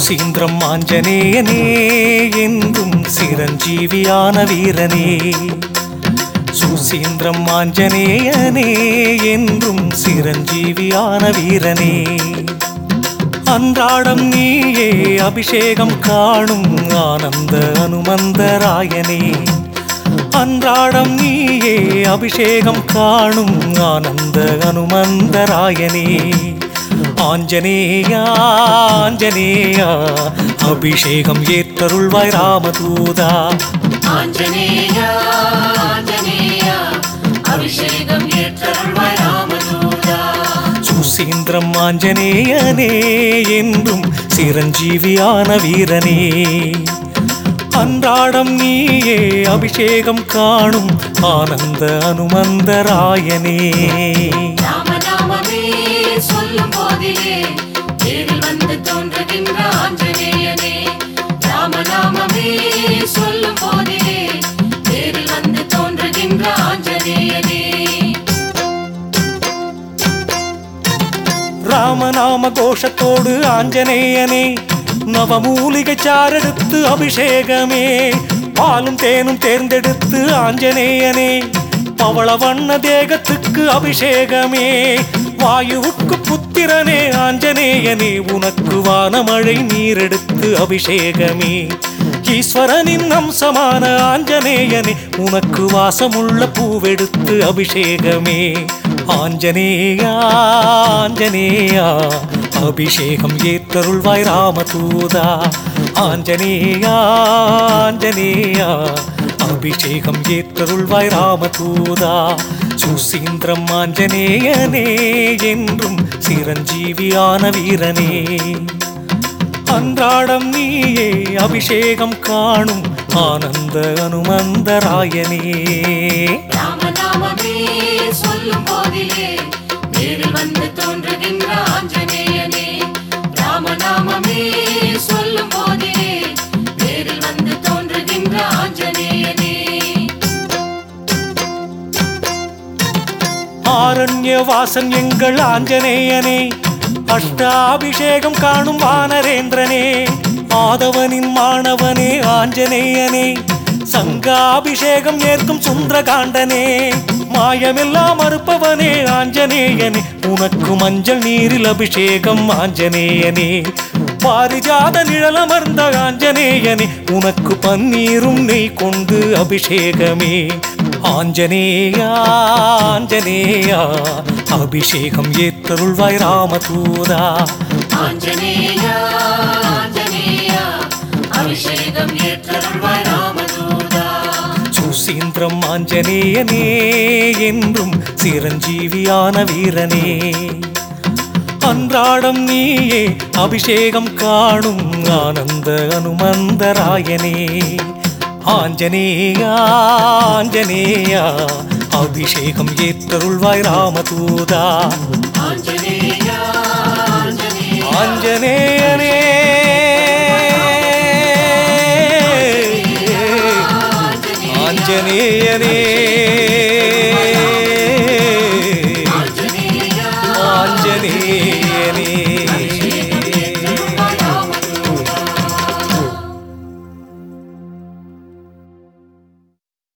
சுசீந்திரம் ஆஞ்சநேயனே என்றும் சிரஞ்சீவியான வீரனே சுசீந்திரம் ஆஞ்சநேயனே என்றும் சிரஞ்சீவியான வீரனே அன்றாடம் நீயே அபிஷேகம் காணும் ஆனந்த அனுமந்தராயனே அன்றாடம் நீயே அபிஷேகம் காணும் ஆனந்த அனுமந்தராயனே ஆஞ்சநேயா ஆஞ்சநேயா அபிஷேகம் ஏற்றருள்வாய் ராமதூதா ஆஞ்சநேயா ஆஞ்சநேயா அபிஷேகம் ஏற்றருள்வாய் ராமதூதா சுசீந்திரம் ஆஞ்சநேயனே என்றும் சிரஞ்சீவியான வீரனே அன்றாடம் நீயே அபிஷேகம் காணும் ஆனந்த அனுமந்தராயனே ராமநாமமே சொல்லும் போதிலே நேரில் வந்து தோன்றுகின்ற ஆஞ்சநேயனே ராமநாமமே சொல்லும் போதிலே நேரில் வந்து தோன்றுகின்ற ஆஞ்சநேயனே ராமநாம கோஷத்தோடு ஆஞ்சநேயனே நவமூலிகை சாரெடுத்து அபிஷேகமே பாலும் தேனும் தேர்ந்தெடுத்து ஆஞ்சநேயனே பவள வண்ண தேகத்துக்கு அபிஷேகமே வாயுவுக்கு புத்திரனே ஆஞ்சநேயனே உனக்கு வானமழை நீரெடுத்து அபிஷேகமே ஈஸ்வரனின் அம்சமான ஆஞ்சநேயனே உனக்கு வாசமுள்ள பூவெடுத்து அபிஷேகமே ஆஞ்சநேயா ஆஞ்சநேயா அபிஷேகம் ஏற்றருள்வாய் ராமதூதா ஆஞ்சநேயா ஆஞ்சநேயா அபிஷேகம் ஏற்றருள்வாய் ராமதூதா சுசீந்திரம் ஆஞ்சநேயனே என்றும் சிரஞ்சீவியான வீரனே அன்றாடம் நீயே அபிஷேகம் காணும் ஆனந்த அனுமந்தராயனே ராமநாமமே சொல்லும் போதிலே நேரில் வந்து தோன்றுகின்ற ஆஞ்சநேயனே ராமநாமமே சொல்லும் போதிலே நேரில் வந்து தோன்றுகின்ற ஆஞ்சநேயனே ஆரண்ய வாசன் எங்கள் ஆஞ்சநேயனே அஷ்டாபிஷேகம் காணும் வானரேந்திரனே ஆதவனின் மாணவனே ஆஞ்சநேயனே சங்காபிஷேகம் ஏற்கும் சுந்தரகாண்டனே மாயமெல்லாம் மறுப்பவனே ஆஞ்சநேயனே உனக்கு மஞ்சள் நீரில் அபிஷேகம் ஆஞ்சநேயனே பாரிஜாத நிழலமர்ந்த ஆஞ்சநேயனே உனக்கு பன்னீரும் நெய் கொண்டு அபிஷேகமே ஆஞ்சநேயா ஆஞ்சநேயா அபிஷேகம் ஏற்றருள்வாய் ராமதூதா ஆஞ்சநேயா ஆஞ்சநேயா அபிஷேகம் ஏற்றருள்வாய் ராமதூதா சுசீந்திரம் ஆஞ்சநேயனே என்றும் சிரஞ்சீவியான வீரனே அன்றாடம் நீயே அபிஷேகம் காணும் ஆனந்த அனுமந்தராயனே ஆஞ்சநேயா ஆஞ்சநேயா அபிஷேகம் ஏற்றருள்வாய் ராமதூதா ஆஞ்சநேயா ஆஞ்சநேயா ஆஞ்சநேயனே ஆஞ்சநேயனே ஆஞ்சநேயா ஆஞ்சநேயனே